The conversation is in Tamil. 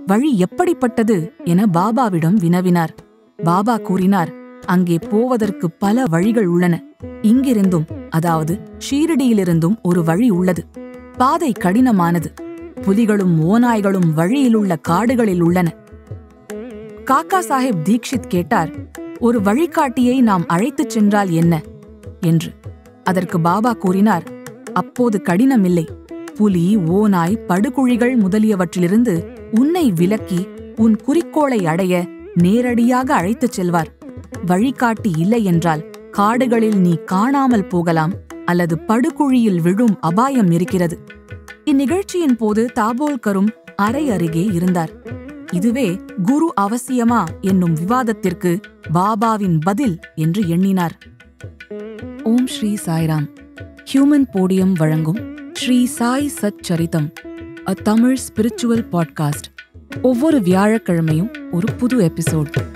வழி எப்படிப்பட்டது என பாபாவிடம் வினவினார் பாபா கூறினார் அங்கே போவதற்கு பல வழிகள் உள்ளன இங்கிருந்தும் அதாவது ஷீரடியிலிருந்தும் ஒரு வழி உள்ளது பாதை கடினமானது புலிகளும் ஓநாய்களும் வழியிலுள்ள காடுகளில் உள்ளன காக்கா சாஹேப் தீக்ஷித் கேட்டார் ஒரு வழிகாட்டியை நாம் அழைத்துச் சென்றால் என்ன என்று அதற்கு பாபா கூறினார் அப்போது கடினமில்லை புலி ஓநாய் படுகுழிகள் முதலியவற்றிலிருந்து உன்னை விலக்கி உன் குறிக்கோளை அடைய நேரடியாக அழைத்துச் செல்வார் வழிகாட்டி இல்லை என்றால் காடுகளில் நீ காணாமல் போகலாம் அல்லது படுகுழியில் விழும் அபாயம் இருக்கிறது இந்நிகழ்ச்சியின் போது தாபோல்கரும் அறை அருகே இருந்தார் இதுவே குரு அவசியமா என்னும் விவாதத்திற்கு பாபாவின் பதில் என்று எண்ணினார் ஓம் ஸ்ரீ சாய்ராம் ஹியூமன் போடியம் வழங்கும் Sri Sai Sat Charitam a Tamil spiritual podcast ஒவ்வொரு வியாழக்கிழமையும் ஒரு புது எபிசோட்